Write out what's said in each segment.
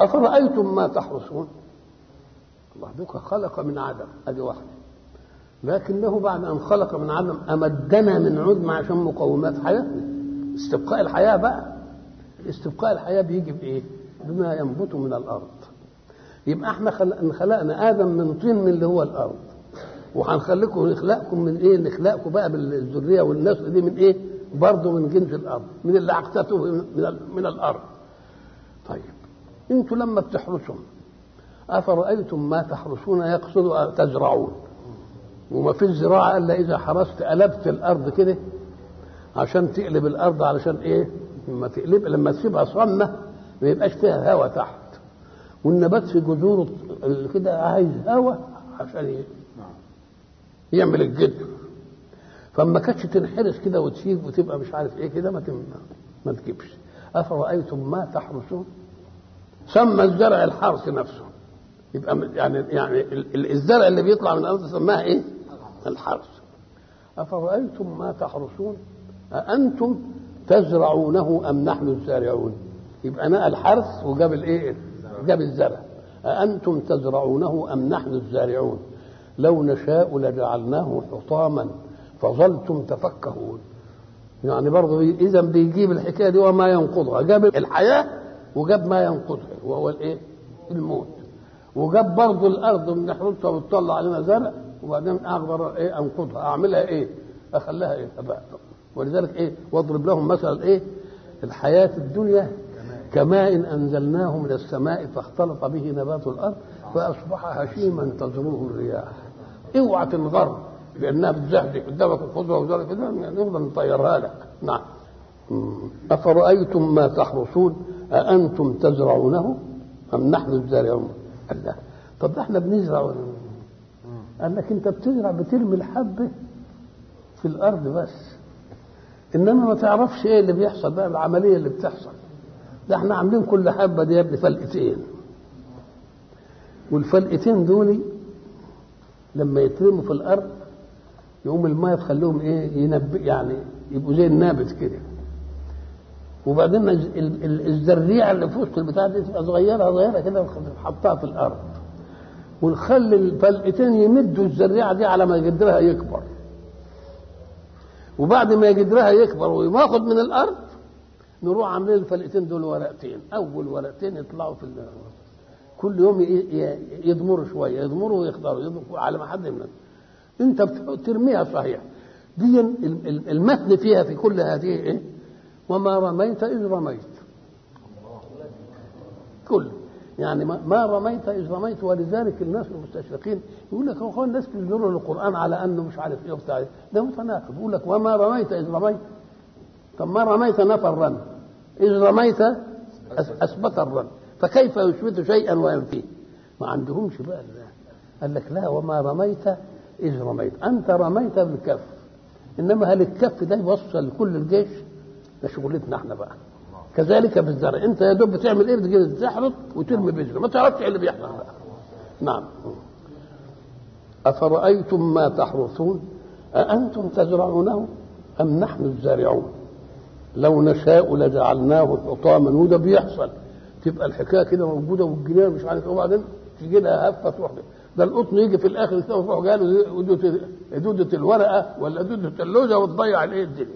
أفرأيتم ما تحرثون الله بك خلق من عدم ادي واحده لكنه بعد ان خلق من عدم امدنا من عدم عشان مقومات حياتنا استبقاء الحياه بقى استبقاء الحياه بيجي بايه؟ بما ينبت من الارض يبقى احنا خلق خلقنا ادم من طين من اللي هو الارض وهنخليكم نخلقكم من ايه؟ نخلقكم بقى بالذريه والنسل دي من ايه؟ برضه من جنس الارض من اللي عقدته من, من الارض طيب انتوا لما بتحرسوا أفرأيتم ما تحرسون يقصد تزرعون وما في الزراعة إلا إذا حرست قلبت الأرض كده عشان تقلب الأرض علشان إيه؟ لما تقلب لما تسيبها صمة ما يبقاش فيها هواء تحت والنبات في جذوره كده عايز هواء عشان يعمل الجذر فما كانتش تنحرس كده وتسيب وتبقى مش عارف ايه كده ما ما تجيبش افرايتم ما تحرسون سمى الزرع الحرث نفسه يبقى يعني يعني الزرع اللي بيطلع من الارض سماها ايه؟ الحرث. افرايتم ما تحرثون أأنتم تزرعونه أم نحن الزارعون؟ يبقى نقى الحرث وجاب الايه؟ جاب الزرع. أأنتم تزرعونه أم نحن الزارعون؟ لو نشاء لجعلناه حطاما فظلتم تفكهون. يعني برضه إذا بيجيب الحكاية دي وما ينقضها، جاب الحياة وجاب ما ينقضها وهو الايه؟ الموت. وجاب برضه الارض من حرتها وتطلع علينا زرع وبعدين اقدر ايه انقضها اعملها ايه؟ اخليها ايه؟ ابقى ولذلك ايه؟ واضرب لهم مثلا ايه؟ الحياه الدنيا كماء انزلناه من السماء فاختلط به نبات الارض فاصبح هشيما تزروه الرياح اوعى تنغر بانها بتزهدك قدامك الخضره وذلك كده نفضل نطيرها لك نعم افرايتم ما تحرثون اانتم تزرعونه ام نحن الزارعون قال لا طب احنا بنزرع قال لك انت بتزرع بترمي الحبه في الارض بس انما ما تعرفش ايه اللي بيحصل بقى العمليه اللي بتحصل ده احنا عاملين كل حبه دي يا ابني فلقتين والفلقتين دول لما يترموا في الارض يقوم الماء تخليهم ايه ينب يعني يبقوا زي النابت كده وبعدين الزريعه اللي في وسط البتاع دي تبقى صغيره صغيره كده نحطها في الارض ونخلي الفلقتين يمدوا الزريعه دي على ما جدرها يكبر وبعد ما جدرها يكبر وياخد من الارض نروح عاملين الفلقتين دول ورقتين اول ورقتين يطلعوا في كل يوم يضمروا شويه يضمروا ويخضروا يضمروا على ما حد من انت ترميها صحيح دي المتن فيها في كل هذه ايه وما رميت إذ رميت كل يعني ما رميت إذ رميت ولذلك الناس المستشرقين يقول لك هو الناس بينظروا للقرآن على أنه مش عارف إيه وبتاع ده متناقض يقول لك وما رميت إذ رميت طب ما رميت نفى الرمي إذ رميت أثبت الرمي فكيف يثبت شيئا وينفيه ما عندهمش بقى لا. قال لك لا وما رميت إذ رميت أنت رميت بالكف إنما هل الكف ده يوصل لكل الجيش ده شغلتنا احنا بقى كذلك بالزرع انت يا دوب بتعمل ايه بتجي تحرط وترمي بذره ما تعرفش ايه اللي بيحصل بقى نعم افرايتم ما تحرثون اانتم تزرعونه ام نحن الزارعون لو نشاء لجعلناه حطاما وده بيحصل تبقى الحكايه كده موجوده والجنيه مش عارف ايه وبعدين تيجي لها هفه تروح ده القطن يجي في الاخر يروح قالوا دوده الورقه ولا دوده اللوزه وتضيع الايه الدنيا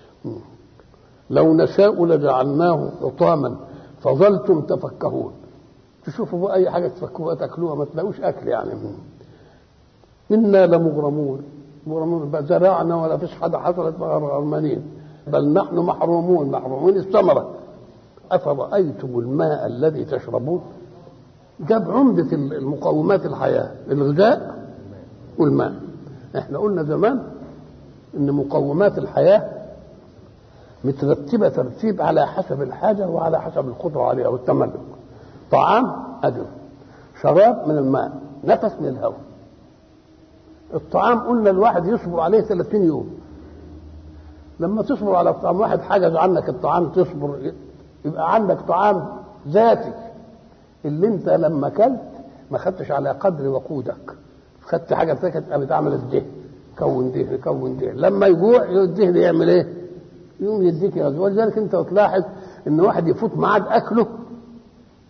لو نشاء لجعلناه حطاما فظلتم تفكهون تشوفوا اي حاجه تفكوها تاكلوها ما تلاقوش اكل يعني انا لمغرمون مغرمون بقى زرعنا ولا فيش حاجه حصلت بقى غرمانين بل نحن محرومون محرومين الثمره افرايتم الماء الذي تشربون جاب عمده المقومات الحياه الغذاء والماء احنا قلنا زمان ان مقومات الحياه مترتبة ترتيب على حسب الحاجة وعلى حسب القدرة عليها والتملك طعام أجر شراب من الماء نفس من الهواء الطعام قلنا الواحد يصبر عليه 30 يوم لما تصبر على طعام واحد حجز عنك الطعام تصبر يبقى عندك طعام ذاتي اللي انت لما اكلت ما خدتش على قدر وقودك خدت حاجه كانت قامت عملت دهن كون دهن كون دهن لما يجوع الدهن يعمل ايه؟ يقوم يديك غزو ولذلك انت تلاحظ ان واحد يفوت ميعاد اكله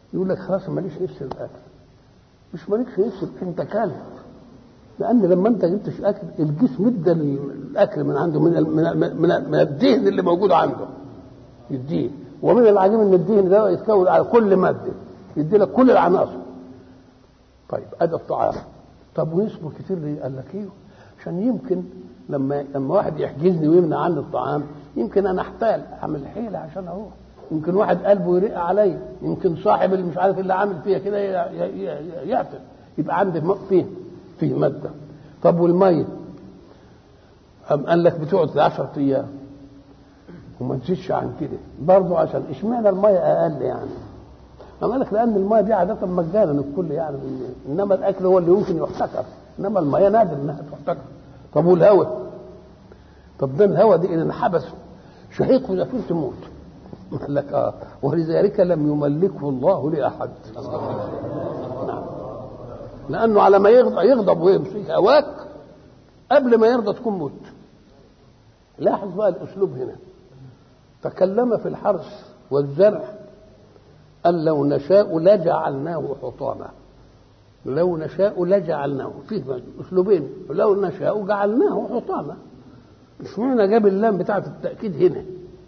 يقول لك خلاص ماليش نفس الاكل مش مالكش نفس انت كلب لان لما انت جبتش اكل الجسم ادى الاكل من عنده من ال من ال من, ال من الدهن اللي موجود عنده يديه ومن العجيب ان الدهن ده يتكون على كل ماده يدي لك كل العناصر طيب ادي الطعام طب ويصبر كتير ليه؟ قال لك ايه عشان يمكن لما لما واحد يحجزني ويمنع عني الطعام يمكن انا احتال اعمل حيله عشان اروح يمكن واحد قلبه يرق عليا يمكن صاحب اللي مش عارف اللي عامل فيها كده يقتل يبقى عندي فيه فيه ماده طب والميه أم قال لك بتقعد 10 ايام وما تزيدش عن كده برضه عشان اشمعنى الميه اقل يعني أم قال لك لان الميه دي عاده مجانا الكل يعني انما الاكل هو اللي يمكن يحتكر انما الميه نادر انها تحتكر طب والهواء طب ده الهواء دي ان انحبس شهيق وزفير تموت قال لك اه ولذلك لم يملكه الله لاحد نعم لانه على ما يغضب يغضب ويمسك هواك قبل ما يرضى تكون موت لاحظ بقى الاسلوب هنا تكلم في الحرث والزرع قال لو نشاء لجعلناه حطاما لو نشاء لجعلناه فيه اسلوبين لو نشاء جعلناه حطاما مش معنى جاب اللام بتاعه التاكيد هنا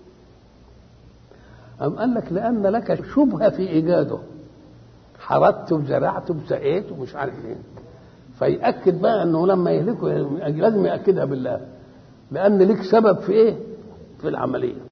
أم قال لك لأن لك شبهة في إيجاده حردت وزرعت وسقيت ومش عارف ايه فيأكد بقى انه لما يهلكه لازم يأكدها بالله لأن لك سبب في ايه؟ في العملية